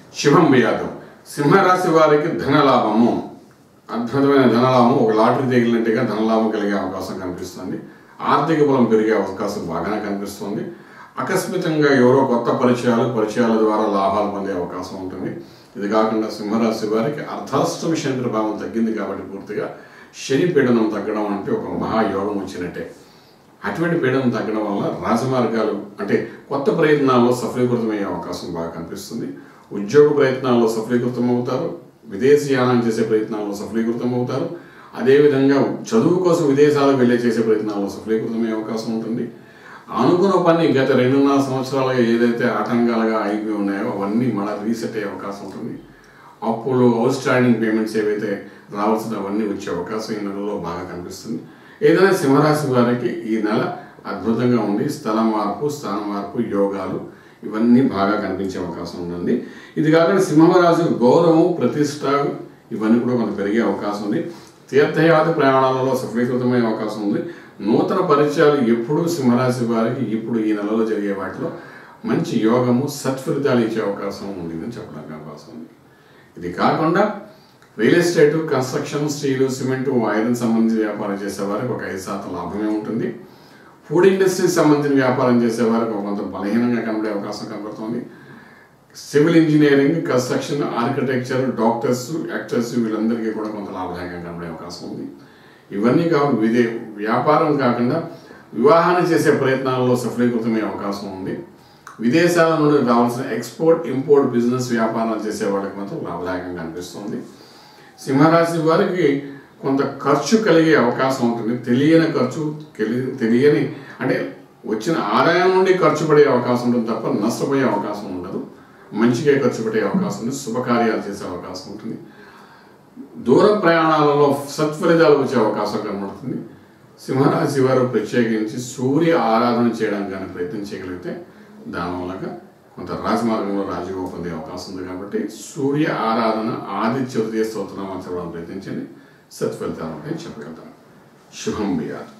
శుభం బియాదం సింహరాశి వారికి ధనలాభము అద్భుతమైన ధనలాభం ఒక లాటరీ తగిలినట్టుగా ధనలాభం కలిగే అవకాశం కనిపిస్తుంది ఆర్థిక బలం పెరిగే అవకాశం బాగానే కనిపిస్తుంది ఆకస్మికంగా ఎవరో కొత్త పరిచయాలు పరిచయాల ద్వారా లాభాలు పొందే అవకాశం ఉంటుంది ఇది కాకుండా సింహరాశి వారికి అర్ధాష్టమి శని ప్రభావం తగ్గింది కాబట్టి పూర్తిగా శని పీడనం తగ్గడం అంటే ఒక మహాయోగం వచ్చినట్టే అటువంటి పీడనం తగ్గడం వల్ల రాజమార్గాలు అంటే కొత్త ప్రయత్నాల్లో సఫలీకృతమయ్యే అవకాశం బాగా కనిపిస్తుంది ఉద్యోగ ప్రయత్నాల్లో సఫలీకృతం అవుతారు విదేశీయానం చేసే ప్రయత్నాల్లో సఫలీకృతం అవుతారు అదేవిధంగా చదువు కోసం విదేశాలకు వెళ్ళే చేసే ప్రయత్నాల్లో సఫలీకృతమయ్యే అవకాశం ఉంటుంది అనుకున్న పని గత రెండున్నర సంవత్సరాలుగా ఏదైతే ఆటంకాలుగా అయిపోయి ఉన్నాయో అవన్నీ మళ్ళీ రీసెట్ అయ్యే అవకాశం ఉంటుంది అప్పులు అవుట్ స్టాండింగ్ పేమెంట్స్ ఏవైతే రావాల్సినవన్నీ వచ్చే అవకాశం ఈ నెలలో బాగా కనిపిస్తుంది ఏదైనా సింహరాశి వారికి ఈ నెల అద్భుతంగా ఉంది స్థల మార్పు స్థాన మార్పు యోగాలు ఇవన్నీ బాగా కనిపించే అవకాశం ఉంది ఇది కాకుండా సింహరాశి గౌరవం ప్రతిష్ట ఇవన్నీ కూడా కొంత పెరిగే అవకాశం ఉంది తీర్థయాత్ర ప్రయాణాలలో సఫలీకృతమయ్యే అవకాశం ఉంది నూతన పరిచయాలు ఎప్పుడు సింహరాశి వారికి ఇప్పుడు ఈ నెలలో జరిగే వాటిలో మంచి యోగము సత్ఫలితాలు ఇచ్చే అవకాశం ఉందని చెప్పడానికి అవకాశం ఉంది ఇది కాకుండా real estate construction steel cement iron సంబంధించిన వ్యాపారం చేసే వారికి ఒక ఐదు శాతం లాభమే ఉంటుంది ఫుడ్ ఇండస్ట్రీకి సంబంధించిన వ్యాపారం చేసే వారికి ఒక కొంత బలహీనంగా కనబడే అవకాశం కనబడుతుంది civil engineering construction architecture doctors actors వీళ్ళందరికీ కూడా కొంత లాభదాయకంగా కనబడే అవకాశం ఉంది ఇవన్నీ కాకుండా విదే వ్యాపారం కాకుండా వివాహాన్ని చేసే ప్రయత్నాల్లో సఫలీకృతమయ్యే అవకాశం ఉంది విదేశాల నుండి రావాల్సిన ఎక్స్పోర్ట్ ఇంపోర్ట్ బిజినెస్ వ్యాపారాలు చేసే వాళ్ళకి మాత్రం లాభదాయకంగా అనిపిస్తుంది సింహరాశి వారికి కొంత ఖర్చు కలిగే అవకాశం ఉంటుంది తెలియని ఖర్చు తెలి- తెలియని అంటే వచ్చిన ఆదాయం నుండి ఖర్చు పడే అవకాశం ఉంటుంది తప్ప నష్టపోయే అవకాశం ఉండదు మంచిగా ఖర్చు పెట్టే అవకాశం ఉంది శుభకార్యాలు చేసే అవకాశం ఉంటుంది దూర ప్రయాణాలలో సత్ఫలితాలు వచ్చే అవకాశం కనబడుతుంది సింహరాశి వారు ప్రత్యేకించి సూర్య ఆరాధన చేయడానికి కానీ ప్రయత్నం చేయగలిగితే దానివల్ల కొంత రాజమార్గంలో రాజయోగం పొందే అవకాశం ఉంది కాబట్టి సూర్య ఆరాధన ఆదిత్య హృదయ స్తోత్రం చదవడానికి ప్రయత్నించండి సత్ఫలితాలు ఉంటాయని చెప్పగలుగుతాను శుభం బియాదు